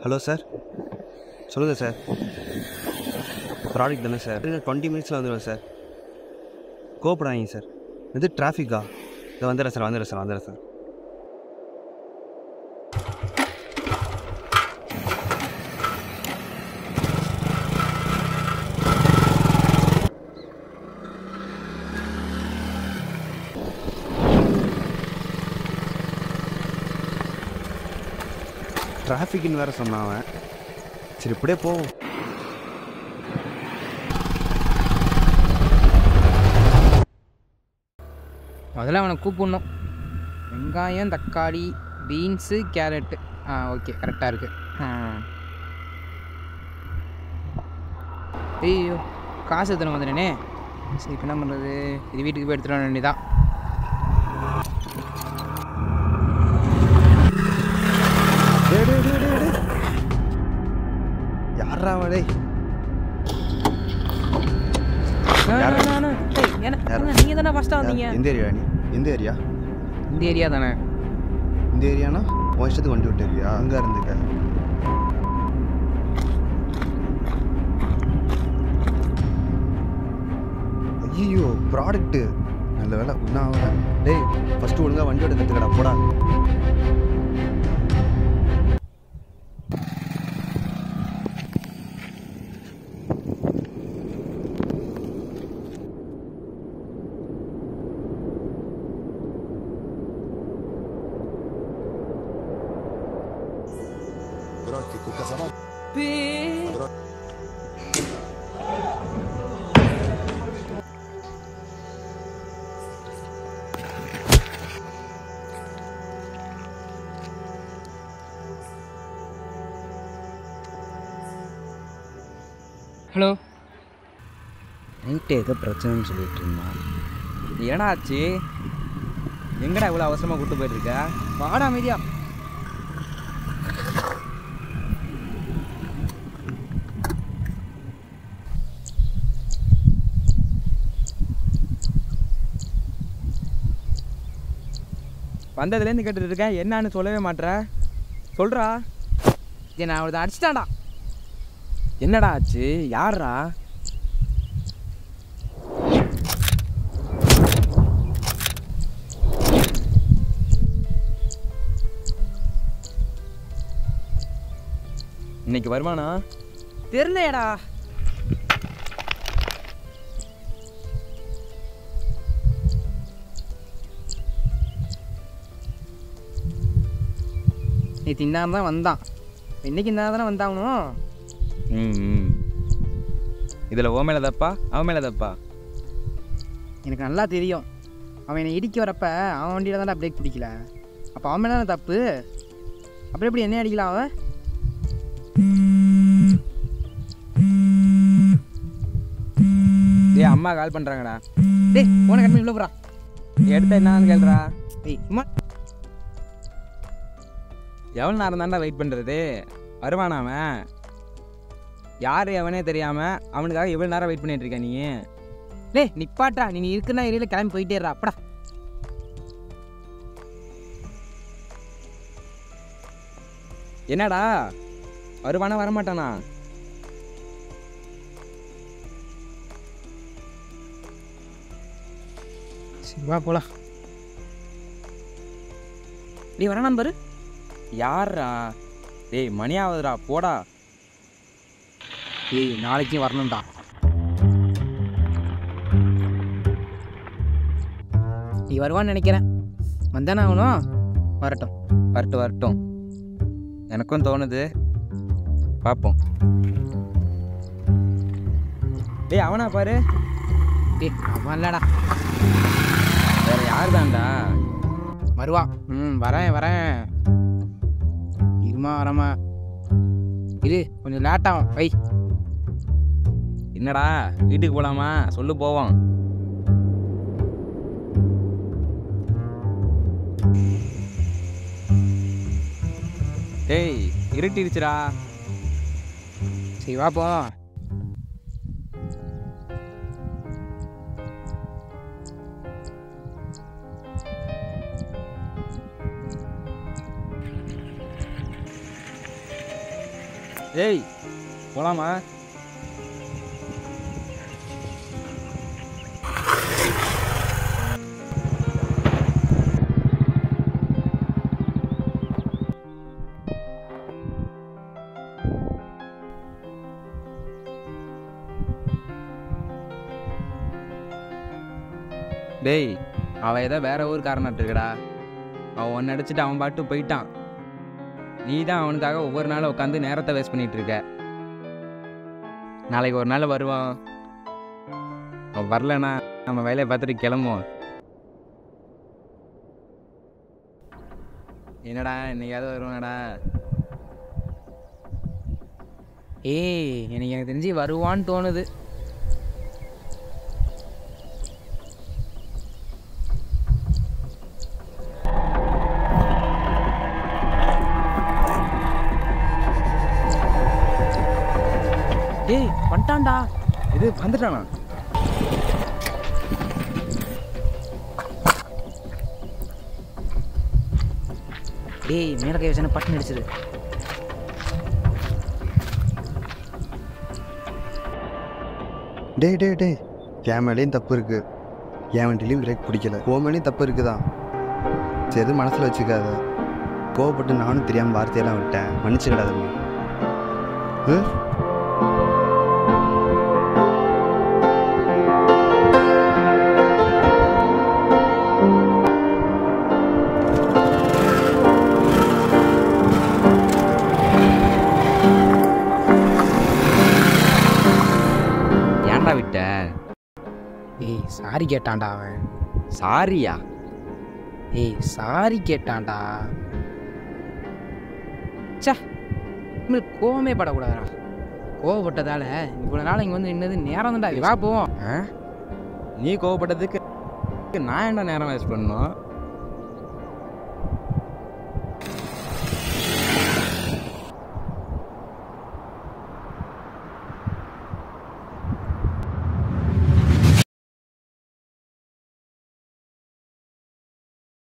Hello sir சொல்லுங்கள் sir product தானே sir twenty மினிட்ஸில் வந்துடுவேன் சார் கோப்படாதீங்க சார் இது டிராஃபிக்கா இதை வந்துடுறேன் சார் வந்துடுறேன் சார் வந்துடுறேன் சார் டிராஃபிக்னு வேறு சொன்னான் அவன் சரி இப்படியே போவோம் முதல்ல அவனை கூப்பிடணும் வெங்காயம் தக்காளி பீன்ஸு கேரட்டு ஆ ஓகே கரெக்டாக இருக்குது ஐயோ காசு எத்தனை வந்துடுனே சரி இப்போ என்ன பண்ணுறது இது வீட்டுக்கு போய் எடுத்துகிட்டு வர வேண்டியதான் டேய், டேய், டேய், டேய், டேய். யார்ரா அவன் டேய் யாரு? யாரு? நீங்கள் தானே ஃபஸ்ட்டாக வந்தீங்க எந்த ஏரியா நீ எந்த ஏரியா இந்த ஏரியா தானே இந்த ஏரியானா உன் இஷ்டத்துக்கு வண்டி விட்டுருக்கியா அங்கே இருந்துக்க ஐயோ ப்ராடக்ட்டு நல்ல வேலை ஒன்றும் ஆகல டேய் ஃபஸ்ட்டு ஒழுங்கா வண்டி ஓட்ட கற்றுக்கடா போடா ஹலோ நைட்டு ஏதோ பிரச்சனைன்னு சொல்லிட்டு இருந்தான் என்னடா ஆச்சு எங்கடா இவ்வளோ அவசரமாக கூட்டு போயிட்டு இருக்க வாடா அமைதியா வந்ததுலேருந்து கேட்டுட்டு இருக்கேன் என்னன்னு சொல்லவே மாட்ற சொல்றா இதை நான் அவளை அடிச்சிட்டான்டா என்னடா ஆச்சு யார்ரா இன்னைக்கு வருவானா தெரிலையடா நேற்று இந்நேரம் தான் வந்தான் இன்னைக்கு இந்நேரம் தானே வந்தாகணும் ம் ம் இதில் ஓ மேலே தப்பா அவன் மேலே தப்பா எனக்கு நல்லா தெரியும் அவன் என்னை இடிக்க வரப்ப அவன் வண்டியில் தான்டா பிரேக் பிடிக்கல அப்போ அவன் மேலே தானே தப்பு அப்புறம் எப்படி என்ன அடிக்கலாம் அவன் டேய் அம்மா கால் பண்ணுறாங்கடா டேய் போன கண்மணி உள்ள போறா எடுத்த என்னன்னு கேள்றா டேய் சும்மா எவ்வளோ நேரம் தாண்டா வெயிட் பண்ணுறது வருவானா அவன் யார் எவனே தெரியாமல் அவனுக்காக எவ்வளோ நேரம் வெயிட் பண்ணிட்டு இருக்க நீ டேய் நிப்பாட்டா நீ இருக்குன்னா ஏரியாவில் கிளம்பி போயிட்டே இருடா அப்படா என்னடா வருவானா வரமாட்டானா சரி வா போலாம் டேய் வரானான்னு பாரு யார்ரா டேய் மணி ஆகுதுடா போடா ஏய் நாளைக்கும் வரணும்டா நீ வருவான்னு நினைக்கிறேன் வந்தானே ஆகணும் வரட்டும் வரட்டும் வரட்டும் எனக்கும் தோணுது பார்ப்போம் டேய் அவனா பாரு டேய் அவன் இல்லடா வேற யார் தான்டா வருவா ம் வரேன் வரேன் இருமா வரமா இரு கொஞ்சம் லேட் ஆகும் வை என்னடா வீட்டுக்கு போலாமா சொல்லு போவோம் டேய் இருட்டிருச்சுடா சரி வா போ ஏய் போலாமா டேய் அவன் ஏதோ வேற ஊர் காரணட்டுருக்கடா அவன் ஒன்று அடிச்சுட்டு அவன் பாட்டு போயிட்டான் நீ தான் அவனுக்காக ஒவ்வொரு நாளும் உட்காந்து நேரத்தை வேஸ்ட் பண்ணிட்டு இருக்க நாளைக்கு ஒரு நாள் வருவான் அவன் வரலனா நம்ம வேலையை பார்த்துட்டு கிளம்புவோம் என்னடா என்னைக்காவது வருவானடா ஏய் எனக்கு எனக்கு தெரிஞ்சு வருவான்னு தோணுது டேய் வந்துட்டான்டா இது வந்துட்டானா டேய் மேல கை வச்சானே பட்டு நடிச்சது டேய் டேய் டேய் என் மேலேயும் தப்பு இருக்கு என் வண்டிலையும் பிரேக் பிடிக்கல உன் மேலேயும் தப்பு இருக்குதான் சரி எதுவும் மனசில் வச்சுக்காத கோவப்பட்டு நானும் தெரியாமல் வார்த்தையெல்லாம் விட்டேன் மன்னிச்சுக்கடா தம்பி ம்? ஏன்டா விட்ட ஏய் சாரி கேட்டான்டா அவன் சாரியா ஏய் சாரி கேட்டான்டா ச்சே இனிமேல் கோவமே படக்கூடாதுடா கோவப்பட்டதால இவ்வளோ நாள் இங்கே வந்து நின்னது நேரம் தான்டா வா போவோம் நீ கோவப்பட்டதுக்கு நான் என்ன நேரம் வேஸ்ட் பண்ணணும்